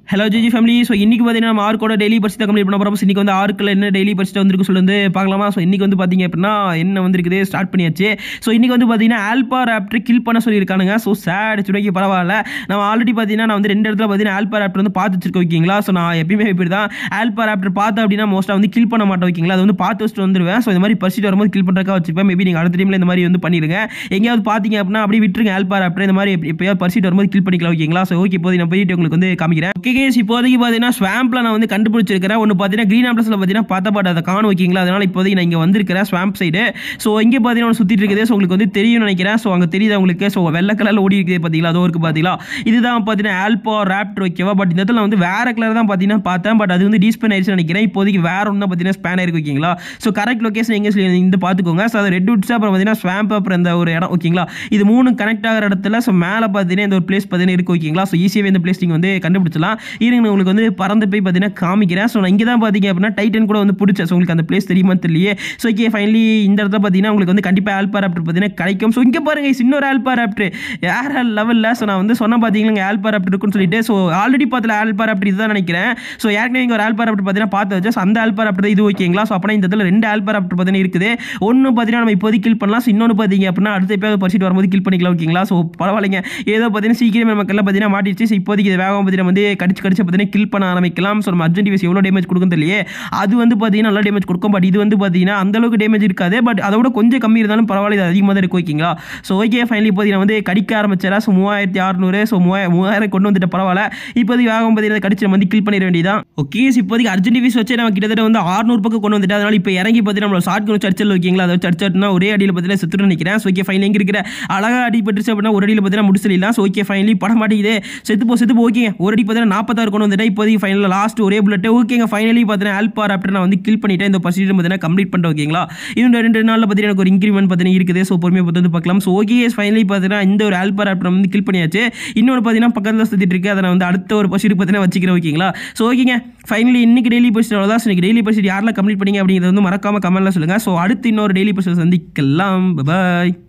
hello GG family so இன்றைக்கி பார்த்தீங்கன்னா நம்ம ஆர்க்கோட டெய்லி பரிசு தான் கம்ப்ளீட் பண்ண போகிறோம் இன்றைக்கி வந்து ஆர்க்கில் என்ன டெய்லி பரிசு வந்திருக்கு சொல்லி வந்து பார்க்கலாமா ஸோ இன்றைக்கி வந்து பார்த்தீங்க அப்படின்னா என்ன வந்திருக்குது ஸ்டார்ட் பண்ணியாச்சு ஸோ இன்றைக்கி வந்து பார்த்தீங்கன்னா ஆல்பா ராப்டர் கில் பண்ண சொல்லியிருக்கானுங்க ஸோ சேட் சுடைக்கு பரவாயில்ல நம்ம ஆல்ரெடி பார்த்தீங்கன்னா நான் வந்து ரெண்டு இடத்துல பார்த்தீங்கன்னா ஆல்பா ராப்டர் வந்து பார்த்து வச்சிருக்க ஓகேங்களா ஸோ நான் எப்பயுமே இப்படி தான் ஆல்பா ராப்டர் பார்த்தேன் அப்படின்னா மோஸ்ட்டாக வந்து கில் பண்ண மாட்டேன் ஓகேங்களா அது வந்து பார்த்து வச்சுட்டு வந்துருவேன் ஸோ இந்த மாதிரி பரிசு வரும்போது கில் பண்ணுறக்கா வச்சுப்பேன் மேபி நீங்கள் அடுத்த டைமில் இந்த மாதிரி வந்து பண்ணிடுங்க எங்கேயாவது பார்த்தீங்க அப்படின்னா அப்படியே விட்டுருங்க ஆல்பா ராப்டர் இந்த மாதிரி எப்ப- எப்பயாவது பரிசு வரும்போது கில் பண்ணிக்கலாம் ஓகேங்களா ஸோ ஓகே இப்போதைக்கு நான் போயிட்டு உங்களுக்கு வந்து காமிக்கிறேன் ஓகே கேஸ் இப்போதைக்கு பார்த்தீங்கன்னா ஸ்வாம்பில் நான் வந்து கண்டுபிடிச்சிருக்கிறேன் ஒன்று பார்த்தீங்கன்னா க்ரீன் ஆப்ளஸில் பார்த்தீங்கன்னா பார்த்தா பாட்டு அதை காணும் ஓகேங்களா அதனால் இப்போதைக்கு நான் இங்கே வந்திருக்கிறேன் ஸ்வாம்ப் சைடு ஸோ இங்கே பார்த்தீங்கன்னா ஒன்று சுற்றிட்டு இருக்குது ஸோ உங்களுக்கு வந்து தெரியும்னு நினைக்கிறேன் ஸோ அங்கே தெரியுது உங்களுக்கு ஸோ வெள்ளை கலரில் ஓடி இருக்குது பார்த்தீங்களா அதோ இருக்குது பார்த்தீங்களா இதுதான் பார்த்தீங்கன்னா ஆல்பா ராப்டர் ஓகேவா பட் இந்த இடத்துல நான் வந்து வேற கலர் தான் பார்த்தீங்கன்னா பார்த்தேன் பட் அது வந்து டீஸ்பென் ஆயிடுச்சுன்னு நினைக்கிறேன் இப்போதைக்கு வேற ஒன்று தான் பார்த்தீங்கன்னா ஸ்பேன் ஆயிருக்கு ஓகேங்களா ஸோ கரெக்ட் லொகேஷன் எங்கே சொல்லி இந்த பார்த்துக்கோங்க ஸோ அது ரெட் உட்ஸ் அப்புறம் பார்த்தீங்கன்னா ஸ்வாம்ப் அப்புறம் இந்த ஒரு இடம் ஓகேங்களா இது மூணு கனெக்ட் ஆகிற இடத்துல ஸோ மேலே பார்த்தீங்கன்னா இந்த ஒரு பிளேஸ் பார்த்தீங்கன்னா இருக்கு ஓகேங்களா ஸோ ஈஸியாகவே இந்த பிளேஸ் நீங்கள் வந்து கண்டுபிடிச்சலாம் இருங்க நான் உங்களுக்கு வந்து பறந்து போய் பார்த்தீங்கன்னா காமிக்கிறேன் ஸோ நான் இங்கே தான் பார்த்தீங்க அப்படின்னா டைட்டன் கூட வந்து பிடிச்சேன் ஸோ உங்களுக்கு அந்த பிளேஸ் தெரியுமா தெரியலையே ஸோ ஓகே ஃபைனலி இந்த இடத்துல பார்த்தீங்கன்னா உங்களுக்கு வந்து கண்டிப்பாக ஆல்பா ராப்டர் பார்த்தீங்கன்னா கிடைக்கும் ஸோ இங்கே பாருங்க இது இன்னொரு ஆல்பா ராப்டர் வேற லெவலில் ஸோ நான் வந்து சொன்ன பார்த்தீங்கன்னா ஆல்பா ராப்டர் இருக்குன்னு சொல்லிட்டு ஸோ ஆல்ரெடி பார்த்தல ஆல்பா ராப்டர் இதுதான் நினைக்கிறேன் ஸோ ஏற்கனவே இங்கே ஒரு ஆல்பா ராப்டர் பார்த்தீங்கன்னா பார்த்து வச்சேன் ஸோ அந்த ஆல்பா ராப்டர் இது ஓகேங்களா ஸோ அப்போ இந்த இடத்துல ரெண்டு ஆல்பா ராப்டர் பார்த்தீங்கன்னா இருக்குது ஒன்று பார்த்தீங்கன்னா நம்ம இப்போதைக்கு கில் பண்ணலாம் ஸோ இன்னொன்று பார்த்தீங்க அப்படின்னா அடுத்த எப்பயாவது பரிசுட்டு வரும்போது கில் பண்ணிக்கலாம் ஓகேங்களா ஸோ பரவாயில்லைங்க ஏதோ பார்த்தீங்கன்னா சீக்கிரமே நமக்கு எல்லாம் பார்த்தீங்கன்னா மாட்டிடுச்சு ஸோ இப்போதைக்கு இது வேகம் பார்த்தீங்கன்னா வந்து கடிச்சு கடிச்சு பார்த்தீங்கன்னா கில் பண்ண ஆரம்பிக்கலாம் ஸோ நம்ம அர்ஜென்ட் டிவைஸ் எவ்வளோ டேமேஜ் கொடுக்கும் தெரியலையே அது வந்து பார்த்தீங்கன்னா நல்ல டேமேஜ் கொடுக்கும் பட் இது வந்து பார்த்தீங்கன்னா அந்த அளவுக்கு டேமேஜ் இருக்காது பட் அதோட கொஞ்சம் கம்மி இருந்தாலும் பரவாயில்ல இது அதிகமாக தான் இருக்கு ஓகேங்களா ஸோ ஓகே ஃபைனலி இப்போதைக்கு நான் வந்து கடிக்க ஆரம்பிச்சேன் ஸோ மூவாயிரத்தி அறுநூறு ஸோ மூவாயிரம் மூவாயிரம் கொண்டு வந்துட்டு பரவாயில்ல இப்போதைக்கு வேகம் பார்த்தீங்கன்னா கடிச்சு நம்ம வந்து கில் பண்ணிட வேண்டியதான் ஓகே இப்போதைக்கு அர்ஜென்ட் டிவைஸ் வச்சு நம்ம கிட்டத்தட்ட வந்து 600 பக்கம் கொண்டு வந்துட்டு அதனால இப்போ இறங்கி பார்த்தீங்கன்னா நம்மளோட ஷார்ட் கன் சர்ச்சல் ஓகேங்களா அதை சர்ச்சட்னா ஒரே அடியில் பார்த்தீங்கன்னா செத்துட்டு நிற்கிறேன் ஸோ ஓகே ஃபைனல் எங்கே இருக்கிற அழகாக அடிபட்டுருச்சு அப்படின்னா ஒரு அடியில் பார்த்தீங்கன்னா முடிச்சிடலாம் ஸோ ஓகே ஃபைனலி பட மாட்டேங்குது செத்து போ செத்து போ ஓகேங்க ஒரு அடி பார்த்தீங்கன்னா நாற்பத்தாறு கொண்டு வந்துட்டேன் இப்போதைக்கு ஃபைனலில் லாஸ்ட் ஒரே புல்லட் ஓகேங்க ஃபைனலி பார்த்தீங்கன்னா ஆல்பார் ஆப்டர் நான் வந்து கில் பண்ணிட்டேன் இந்த பர்சன்டேஜ் பார்த்தீங்கன்னா கம்ப்ளீட் பண்ணிட்டேன் ஓகேங்களா இன்னும் ரெண்டு நாளில் பார்த்தீங்கன்னா எனக்கு ஒரு இன்க்ரிமெண்ட் பார்த்தீங்கன்னா இருக்குது ஸோ பொறுமையாக பார்த்து வந்து பார்க்கலாம் ஸோ ஓகே ஃபைனலி பார்த்தீங்கன்னா இந்த ஒரு ஆல்பார் ஆப்டர் வந்து கில் பண்ணியாச்சு இன்னொரு பார்த்தீங்கன்னா பக்கத்தில் சுற்றிட்டு இருக்கு அதை நான் வந்து அடுத்த ஒரு பர்சன்ட் பார்த்தீங்கன்னா வச்சுக்கிறேன் ஓகேங்களா ஸோ ஓகேங்க ஃபைனலி இன்னைக்கு டெய்லி பர்சன்ட் அவ்வளோதான் ஸோ இன்னைக்கு டெய்லி பர்சன்ட் யாரெல்லாம் கம்ப்ளீட் பண்ணீங்க அப்படிங்கிறது வந்து மறக்காம கமெண்ட்ல சொல்லுங்கள் ஸோ அடுத்து இன்னொரு டெய்லி பர்சன்ட் சந்திக்கலாம் பாய்